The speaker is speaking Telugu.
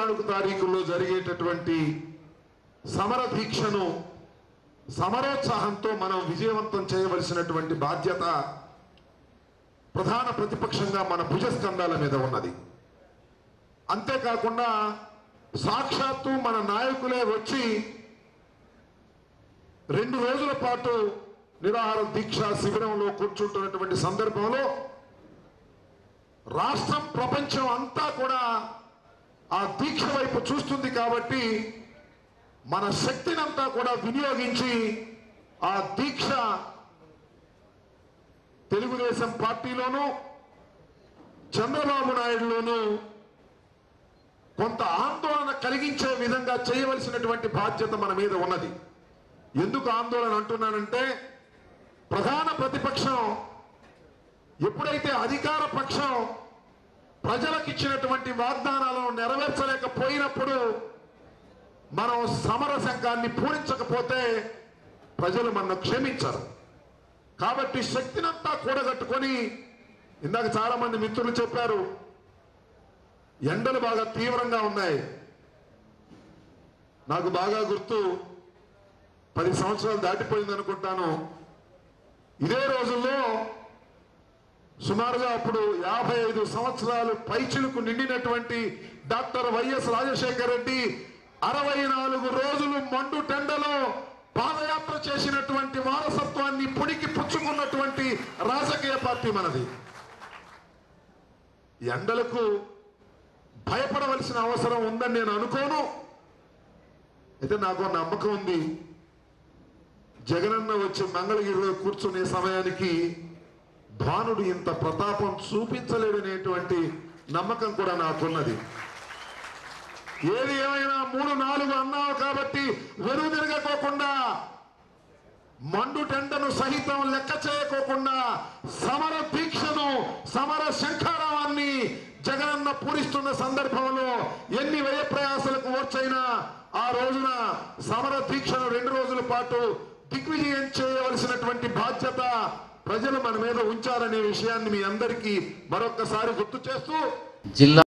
నాలుగు తారీఖుల్లో జరిగేటటువంటి సమర దీక్షను సమరోత్సాహంతో మనం విజయవంతం చేయవలసినటువంటి బాధ్యత ప్రధాన ప్రతిపక్షంగా మన భుజస్కంధాల మీద ఉన్నది అంతేకాకుండా సాక్షాత్తు మన నాయకులే వచ్చి రెండు రోజుల పాటు నిరాహార దీక్ష శిబిరంలో కూర్చుంటున్నటువంటి సందర్భంలో రాష్ట్రం ప్రపంచం అంతా కూడా ఆ దీక్ష వైపు చూస్తుంది కాబట్టి మన శక్తినంతా కూడా వినియోగించి ఆ దీక్ష తెలుగుదేశం పార్టీలోనూ చంద్రబాబు నాయుడులోనూ కొంత ఆందోళన కలిగించే విధంగా చేయవలసినటువంటి బాధ్యత మన మీద ఉన్నది ఎందుకు ఆందోళన అంటున్నానంటే ప్రధాన ప్రతిపక్షం ఎప్పుడైతే అధికార పక్షం ప్రజలకు ఇచ్చినటువంటి వాగ్దానాలను నెరవేర్చలేకపోయినప్పుడు మనం సమర సంఘాన్ని పూరించకపోతే ప్రజలు మనను క్షమించరు కాబట్టి శక్తినంతా కూడగట్టుకొని ఇందాక చాలా మంది మిత్రులు చెప్పారు ఎండలు బాగా తీవ్రంగా ఉన్నాయి నాకు బాగా గుర్తు పది సంవత్సరాలు దాటిపోయింది అనుకుంటాను ఇదే రోజుల్లో సుమారుగా అప్పుడు యాభై ఐదు సంవత్సరాలు పైచిలుకు నిండినటువంటి డాక్టర్ వైఎస్ రాజశేఖర రెడ్డి అరవై నాలుగు రోజులు మండు టెండలో పాదయాత్ర చేసినటువంటి వారసత్వాన్ని పుడికి పుచ్చుకున్నటువంటి రాజకీయ పార్టీ మనది ఎండలకు భయపడవలసిన అవసరం ఉందని నేను అనుకోను అయితే నాకు ఒక నమ్మకం ఉంది జగనన్న వచ్చి మంగళగిరిలో కూర్చునే సమయానికి భానుడు ఇంత ప్రతాపం చూపించలేడనేటువంటి నమ్మకం కూడా నాకున్నది ఏది ఏమైనా మూడు నాలుగు అన్నావు కాబట్టి వెరువు తిరగకోకుండా మండు టెండను సహితం లెక్క చేయకోకుండా సమర దీక్షను సమర శంఖారావాన్ని జగనన్న పూరిస్తున్న సందర్భంలో ఎన్ని వ్యయ ప్రయాసాలకు ఓర్చైనా ఆ రోజున సమర దీక్షను రెండు రోజుల పాటు దిగ్విజయం చేయవలసినటువంటి బాధ్యత ప్రజలు మన మీద ఉంచారనే విషయాన్ని మీ అందరికీ మరొక్కసారి గుర్తు చేస్తూ జిల్లా